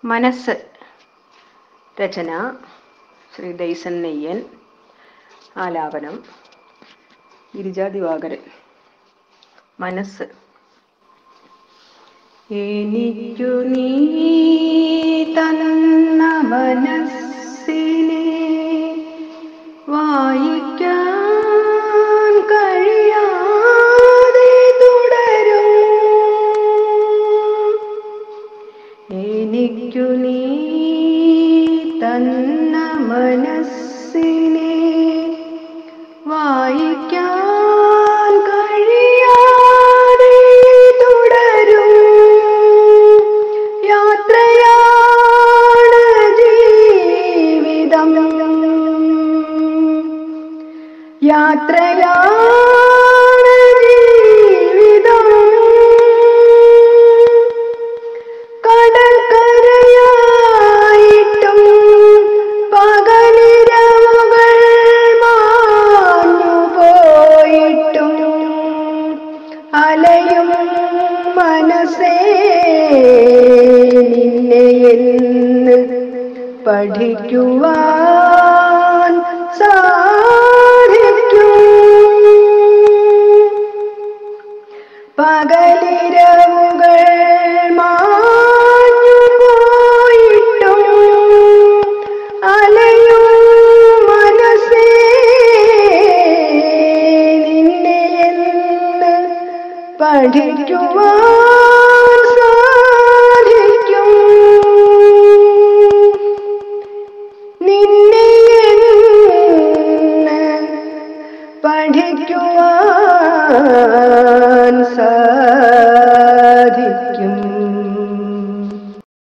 മനസ്സ് രചന ശ്രീ ദൈസൻ നെയ്യൻ ആലാപനം ഗിരിജാ ദിവാകരൻ മനസ്സ് എനിക്കു നീ തന്ന മനസ്സിനെ വായിക്കാൻ കഴിയാതെ തുടരും എനിക്കു നീ തന്ന മനസ്സിനെ വായിക്കാൻ കഴിയാതെ തുടരും യാത്രയാണ് ജീവിതം യാത്രയാണ് ജീവിതം കടൽ കരയായിട്ടും പകലിരവുകൾ മാഞ്ഞു പോയിട്ടും അലയും മനസ്സേ നിന്നെ എന്ന് പഠിക്കുവാൻ സാ